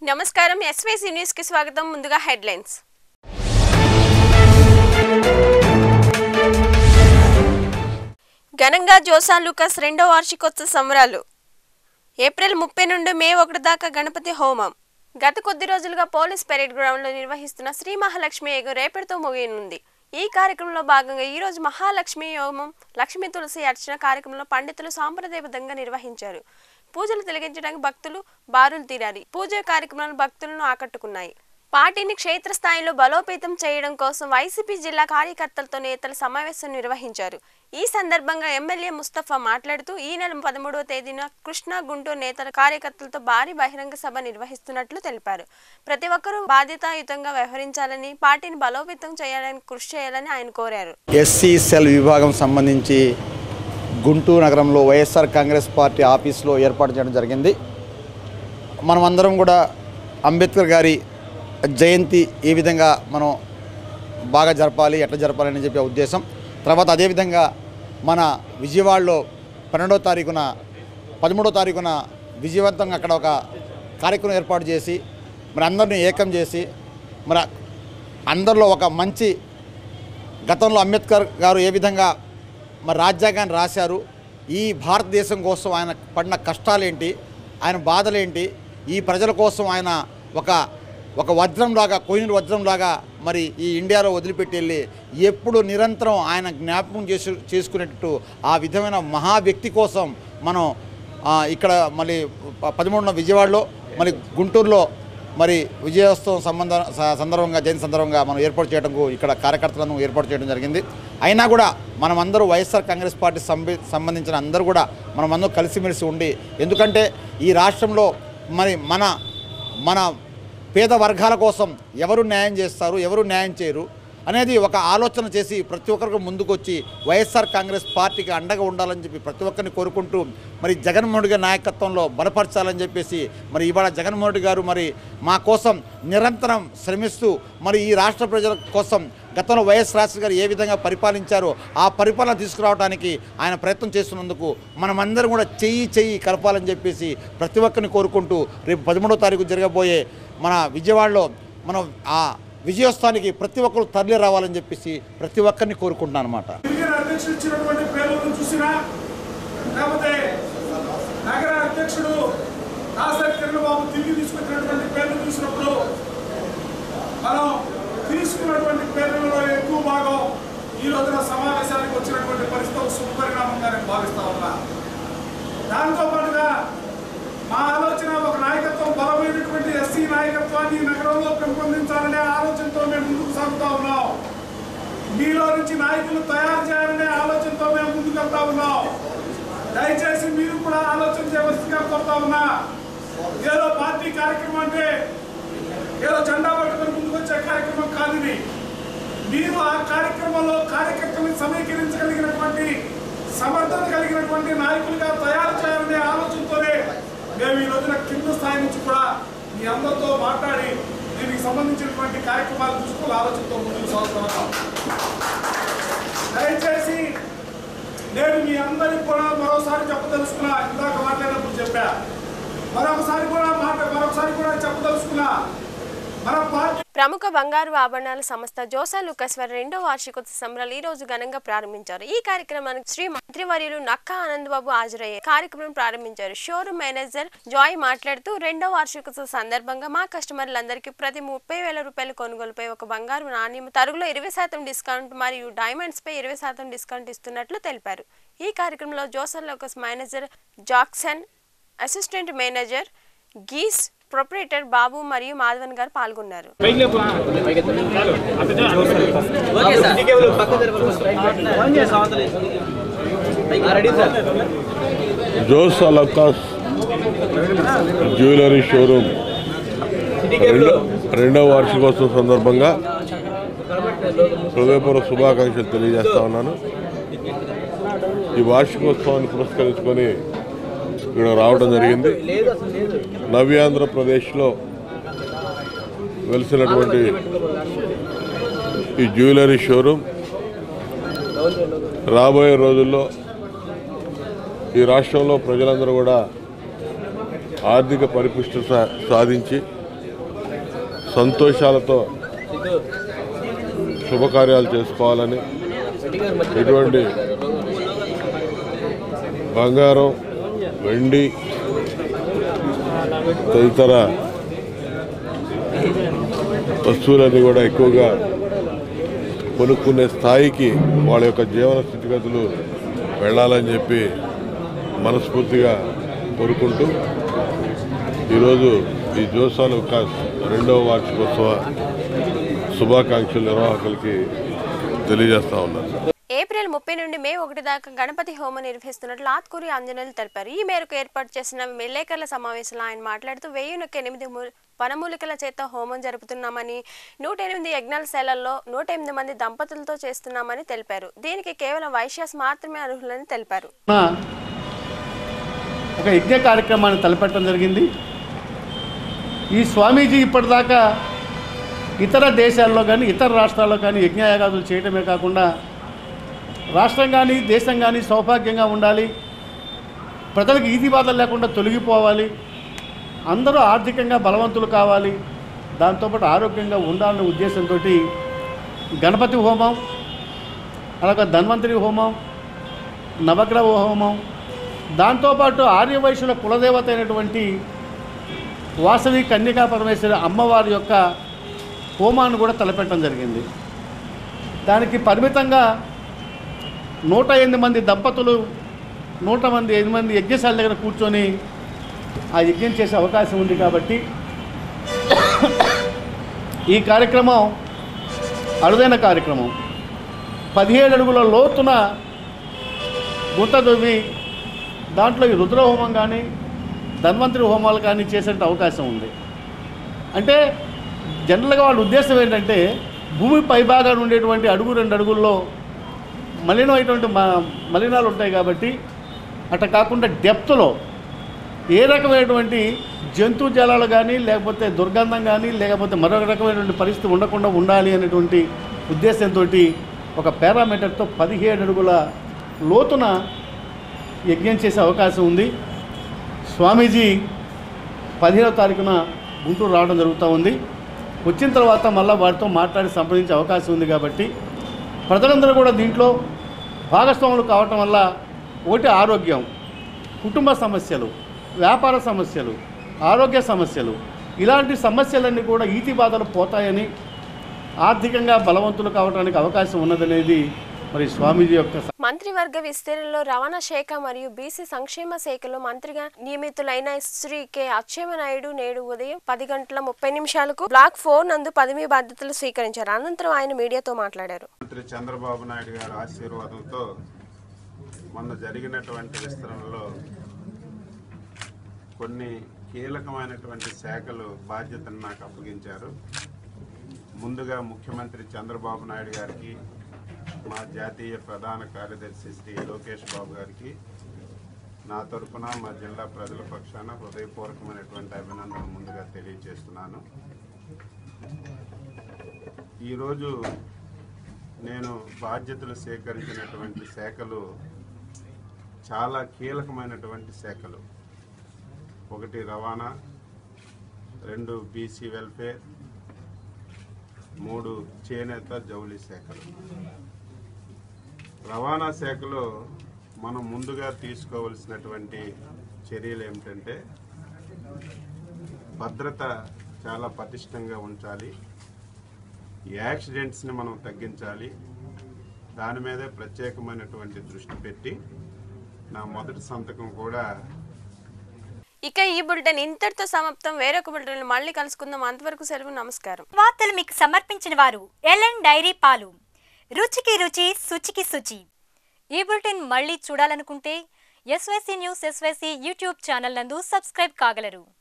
నమస్కారం SYC news కి స్వాగతం ముందుగా హెడ్లైన్స్ ఘనంగా జోసా లూకస్ రెండో వార్షికోత్సవ సంబరాలు ఏప్రిల్ ముప్పై నుండి మే ఒకటి దాకా గణపతి హోమం గత కొద్ది రోజులుగా పోలీస్ పెరేడ్ గ్రౌండ్ లో నిర్వహిస్తున్న శ్రీ మహాలక్ష్మి యాగం రేపటితో ముగియనుంది ఈ కార్యక్రమంలో భాగంగా ఈ రోజు మహాలక్ష్మి హోమం లక్ష్మీ తులసి అర్చన కార్యక్రమంలో పండితులు సాంప్రదాయబద్ధంగా నిర్వహించారు పూజలు తిలగించడానికి భక్తులు బారులు తీరారు పూజ కార్యక్రమాలు భక్తులను ఆకట్టుకున్నాయి పార్టీని క్షేత్రస్థాయిలో బలోపేతం చేయడం కోసం వైసీపీ జిల్లా కార్యకర్తలతో నేతలు సమావేశం నిర్వహించారు ఈ సందర్భంగా ఎమ్మెల్యే ముస్తఫా మాట్లాడుతూ ఈ నెల పదమూడవ తేదీన కృష్ణా గుంటూరు నేతల కార్యకర్తలతో భారీ బహిరంగ సభ నిర్వహిస్తున్నట్లు తెలిపారు ప్రతి ఒక్కరూ బాధ్యతాయుతంగా వ్యవహరించాలని పార్టీని బలోపేతం చేయాలని కృషి చేయాలని ఆయన కోరారు ఎస్సీ సెల్ విభాగం సంబంధించి గుంటూరు నగరంలో వైఎస్ఆర్ కాంగ్రెస్ పార్టీ ఆఫీస్లో ఏర్పాటు చేయడం జరిగింది మనమందరం కూడా అంబేద్కర్ గారి జయంతి ఏ విధంగా మనం బాగా జరపాలి ఎట్లా జరపాలని చెప్పే ఉద్దేశం తర్వాత అదేవిధంగా మన విజయవాడలో పన్నెండో తారీఖున పదమూడో తారీఖున విజయవంతంగా అక్కడ ఒక కార్యక్రమం ఏర్పాటు చేసి మరి అందరిని ఏకం చేసి మరి అందరిలో ఒక మంచి గతంలో అంబేద్కర్ గారు ఏ విధంగా మరి రాజ్యాంగాన్ని రాశారు ఈ భారతదేశం కోసం ఆయన పడిన కష్టాలేంటి ఆయన బాధలేంటి ఈ ప్రజల కోసం ఆయన ఒక ఒక వజ్రంలాగా కోయిన వజ్రంలాగా మరి ఈ ఇండియాలో వదిలిపెట్టి వెళ్ళి ఎప్పుడు నిరంతరం ఆయన జ్ఞాపకం చేసు చేసుకునేటట్టు ఆ విధమైన మహా వ్యక్తి కోసం మనం ఆ, ఇక్కడ మళ్ళీ ప- పదమూడున విజయవాడలో మరి గుంటూరులో మరి విజయోత్సవం సంబంధ స- సందర్భంగా జయంతి సందర్భంగా మనం ఏర్పాటు చేయడానికి ఇక్కడ కార్యకర్తలను ఏర్పాటు చేయడం జరిగింది అయినా కూడా మనమందరూ వైఎస్ఆర్ కాంగ్రెస్ పార్టీ సంబ- సంబంధించిన అందరూ కూడా మనమందరూ కలిసిమెలిసి ఉండి ఎందుకంటే ఈ రాష్ట్రంలో మరి మన మన పేద వర్గాల కోసం ఎవరు న్యాయం చేస్తారు ఎవరు న్యాయం చేయరు అనేది ఒక ఆలోచన చేసి ప్రతి ఒక్కరికి ముందుకొచ్చి వైఎస్ఆర్ కాంగ్రెస్ పార్టీకి అండగా ఉండాలని చెప్పి ప్రతి ఒక్కరిని కోరుకుంటూ మరి జగన్మోహన్ రెడ్డి గారి నాయకత్వంలో బలపరచాలని చెప్పేసి మరి ఇవాళ జగన్మోహన్ రెడ్డి గారు మరి మా కోసం నిరంతరం శ్రమిస్తూ మరి ఈ రాష్ట్ర ప్రజల కోసం గతంలో వైఎస్ రాజశేఖర్ గారు ఏ విధంగా పరిపాలించారో ఆ పరిపాలన తీసుకురావడానికి ఆయన ప్రయత్నం చేస్తున్నందుకు మనమందరం కూడా చెయ్యి చెయ్యి కలపాలని చెప్పేసి ప్రతి ఒక్కరిని కోరుకుంటూ రేపు పదమూడో తారీఖు జరగబోయే మన విజయవాడలో మనం ఆ విజయోత్సవానికి ప్రతి ఒక్కరు తరలి రావాలని చెప్పేసి ప్రతి ఒక్కరిని కోరుకుంటున్నాను అనమాట తిరిగిన అధ్యక్షుడు ఇచ్చినటువంటి పేర్లను చూసినా లేకపోతే నగర అధ్యక్షుడు కాసరి కిరణ్ బాబు తిరిగి తీసుకొచ్చినటువంటి పేర్లు చూసినప్పుడు మనం తీసుకున్నటువంటి పేర్లలో ఎక్కువ భాగం ఈ రోజున సమావేశానికి వచ్చినటువంటి పరిస్థితి ఒక శుభపరిణామంగా నేను భావిస్తా ఉన్నా దాంతో పాటుగా మా ఆలోచన ఒక నాయకత్వం బలమైనటువంటి ఎస్సీ నాయకత్వాన్ని ఈ నగరంలో పెంపొందించాలనే ఆలోచనతో మేము ముందుకు సాగుతా ఉన్నాం మీలో నుంచి నాయకులు తయారు చేయాలనే ఆలోచనతో మేము ముందుకు వెళ్తా ఉన్నాం దయచేసి మీరు కూడా ఆలోచన చేయవలసిందిగా కోరుతా ఉన్నా ఏదో పార్టీ కార్యక్రమం అంటే ఏదో జెండా పట్టుకొని ముందుకు వచ్చే కార్యక్రమం కాదు ఇది మీరు ఆ కార్యక్రమంలో కార్యకర్తలను సమీకరించగలిగినటువంటి సమర్థత కలిగినటువంటి నాయకులుగా తయారు చేయాలనే ఆలోచనతోనే మేము ఈ రోజున కింద స్థాయి నుంచి కూడా మీ అందరితో మాట్లాడి దీనికి సంబంధించినటువంటి కార్యక్రమాలు చూసుకుని ఆలోచనతో ముందుకు సాగుతున్నాం దయచేసి నేను మీ అందరికి కూడా మరోసారి చెప్పదలుచుకున్నా ఇందాక మాట్లాడినప్పుడు చెప్పా మరొకసారి కూడా మాట మరొకసారి కూడా చెప్పదలుచుకున్నా మన పార్టీ ప్రముఖ బంగారు ఆభరణాల సంస్థ జోసా లుకస్వర్ రెండో వార్షికోత్సవ సంబరాలు ఈ రోజు ఘనంగా ప్రారంభించారు ఈ కార్యక్రమానికి శ్రీ మంత్రివర్యులు నక్కా ఆనందబాబు హాజరయ్యే కార్యక్రమం ప్రారంభించారు షోరూమ్ మేనేజర్ జాయ్ మాట్లాడుతూ రెండో వార్షికోత్సవ సందర్భంగా మా కస్టమర్లందరికీ ప్రతి ముప్పై వేల రూపాయల కొనుగోలుపై ఒక బంగారు నాణ్యం తరుగులో ఇరవై శాతం డిస్కౌంట్ మరియు డైమండ్స్ పై ఇరవై శాతం డిస్కౌంట్ ఇస్తున్నట్లు తెలిపారు ఈ కార్యక్రమంలో జోసా లోకస్ మేనేజర్ జాక్సన్ అసిస్టెంట్ మేనేజర్ గీస్ ప్రొపరేటర్ బాబు మరియు మాధవన్ గారు పాల్గొన్నారు జోస్ అలకాస్ జ్యువెలరీ షోరూమ్ రెండో రెండవ వార్షికోత్సవం సందర్భంగా హృదయపూర్వక శుభాకాంక్షలు తెలియజేస్తా ఉన్నాను ఈ వార్షికోత్సవాన్ని పురస్కరించుకొని ఇక్కడ రావడం జరిగింది నవ్యాంధ్రప్రదేశ్లో వెలిసినటువంటి ఈ జ్యువెలరీ షోరూమ్ రాబోయే రోజుల్లో ఈ రాష్ట్రంలో ప్రజలందరూ కూడా ఆర్థిక పరిపుష్టి సా- సాధించి సంతోషాలతో శుభకార్యాలు చేసుకోవాలని ఎటువంటి బంగారం వెండి తదితర వస్తువులన్నీ కూడా ఎక్కువగా కొనుక్కునే స్థాయికి వాళ్ళ యొక్క జీవన స్థితిగతులు వెళ్ళాలని చెప్పి మనస్ఫూర్తిగా కోరుకుంటూ ఈరోజు ఈ జోసాలు వికాస్ రెండవ వార్షికోత్సవ శుభాకాంక్షలు నిర్వాహకులకి తెలియజేస్తా ఉన్నాను ఏప్రిల్ ముప్పై నుండి మే ఒకటి దాకా గణపతి హోమం నిర్వహిస్తున్నట్లు ఆత్కూరి ఆంజనేయులు తెలిపారు ఈ మేరకు ఏర్పాటు చేసిన విలేకరుల సమావేశంలో ఆయన మాట్లాడుతూ వెయ్యినొక్క ఎనిమిది మూ- వనమూలికల చేత హోమం జరుపుతున్నామని నూట ఎనిమిది యజ్ఞాలశాలల్లో నూట ఎనిమిది మంది దంపతులతో చేస్తున్నామని తెలిపారు దీనికి కేవలం వైశ్యాస్ మాత్రమే అర్హులని తెలిపారు నా ఒక యజ్ఞ కార్యక్రమాన్ని తలపెట్టడం జరిగింది ఈ స్వామీజీ ఇప్పటిదాకా ఇతర దేశాల్లో కానీ ఇతర రాష్ట్రాల్లో కానీ యజ్ఞయాగాదులు చేయటమే కాకుండా రాష్ట్రం కానీ దేశం కానీ సౌభాగ్యంగా ఉండాలి ప్రజలకు ఈది బాధలు లేకుండా తొలగిపోవాలి అందరూ ఆర్థికంగా బలవంతులు కావాలి దాంతోపాటు ఆరోగ్యంగా ఉండాలనే ఉద్దేశంతో గణపతి హోమం అలాగే ధన్వంతరి హోమం నవగ్రహ హోమం దాంతోపాటు ఆర్యవైశ్యుల కులదేవత అయినటువంటి వాసవి కన్యకా పరమేశ్వరి అమ్మవారి యొక్క హోమాన్ని కూడా తలపెట్టడం జరిగింది దానికి పరిమితంగా నూట ఎనిమిది మంది దంపతులు నూట మంది ఎనిమిది మంది యజ్ఞశాల దగ్గర కూర్చొని ఆ యజ్ఞం చేసే అవకాశం ఉంది కాబట్టి ఈ కార్యక్రమం అరుదైన కార్యక్రమం పదిహేడు అడుగుల లోతున గుంత దువ్వి దాంట్లో ఈ రుద్ర హోమం కానీ ధన్వంతరి హోమాలు కానీ చేసే అవకాశం ఉంది అంటే జనరల్గా వాళ్ళ ఉద్దేశం ఏంటంటే భూమి పైభాగాన ఉండేటువంటి అడుగు రెండు అడుగుల్లో మలినమైనటువంటి మ మలినాలు ఉంటాయి కాబట్టి అట్లా కాకుండా డెప్త్లో ఏ రకమైనటువంటి జంతు జలాలు కానీ లేకపోతే దుర్గంధం కానీ లేకపోతే మరొక రకమైనటువంటి పరిస్థితి ఉండకుండా ఉండాలి అనేటువంటి ఉద్దేశంతో ఒక పారామీటర్తో పదిహేడు అడుగుల లోతున యజ్ఞం చేసే అవకాశం ఉంది స్వామీజీ పదిహేనవ తారీఖున గుంటూరు రావడం జరుగుతూ ఉంది వచ్చిన తర్వాత మళ్ళీ వారితో మాట్లాడి సంప్రదించే అవకాశం ఉంది కాబట్టి ప్రజలందరూ కూడా దీంట్లో భాగస్వాములు కావటం వల్ల ఒకటి ఆరోగ్యం కుటుంబ సమస్యలు వ్యాపార సమస్యలు ఆరోగ్య సమస్యలు ఇలాంటి సమస్యలన్నీ కూడా ఈతి బాధలు పోతాయని ఆర్థికంగా బలవంతులు కావడానికి అవకాశం ఉన్నదనేది మరి స్వామీజీ యొక్క మంత్రివర్గ విస్తీర్ణంలో రవాణా శాఖ మరియు బీసీ సంక్షేమ శాఖలో మంత్రిగా నియమితులైన శ్రీ కె అచ్చెన్నాయుడు నేడు ఉదయం పది గంటల ముప్పై నిమిషాలకు బ్లాక్ ఫోర్ నందు పదవి బాధ్యతలు స్వీకరించారు అనంతరం ఆయన మీడియాతో మాట్లాడారు మంత్రి చంద్రబాబు నాయుడు గారి ఆశీర్వాదంతో మొన్న జరిగినటువంటి విస్తరణలో కొన్ని కీలకమైనటువంటి శాఖలు బాధ్యతను నాకు అప్పగించారు ముందుగా ముఖ్యమంత్రి చంద్రబాబు నాయుడు గారికి మా జాతీయ ప్రధాన కార్యదర్శి శ్రీ లోకేష్ బాబు గారికి నా తరపున మా జిల్లా ప్రజల పక్షాన హృదయపూర్వకమైనటువంటి అభినందనలు ముందుగా తెలియజేస్తున్నాను ఈరోజు నేను బాధ్యతలు సేకరించినటువంటి శాఖలు చాలా కీలకమైనటువంటి శాఖలు ఒకటి రవాణా రెండు బీసీ వెల్ఫేర్ మూడు చేనేత జౌళి శాఖలు రవాణా శాఖలో మనం ముందుగా తీసుకోవలసినటువంటి చర్యలు ఏమిటంటే భద్రత చాలా పటిష్టంగా ఉంచాలి ఈ యాక్సిడెంట్స్ని మనం తగ్గించాలి దాని మీదే ప్రత్యేకమైనటువంటి దృష్టి పెట్టి నా మొదటి సంతకం కూడా ఇక ఈ బులెటిన్ ఇంతటితో సమాప్తం వేరొక బులెటిన్ మళ్ళీ కలుసుకుందాం అంతవరకు సెలవు నమస్కారం వార్తలు మీకు సమర్పించిన వారు ఎల్ఎన్ డైరీ పాలు రుచికి రుచి శుచికి శుచి ఈ బులెటిన్ మళ్ళీ చూడాలనుకుంటే SYC news SYC YouTube channel నందు సబ్స్క్రైబ్ కాగలరు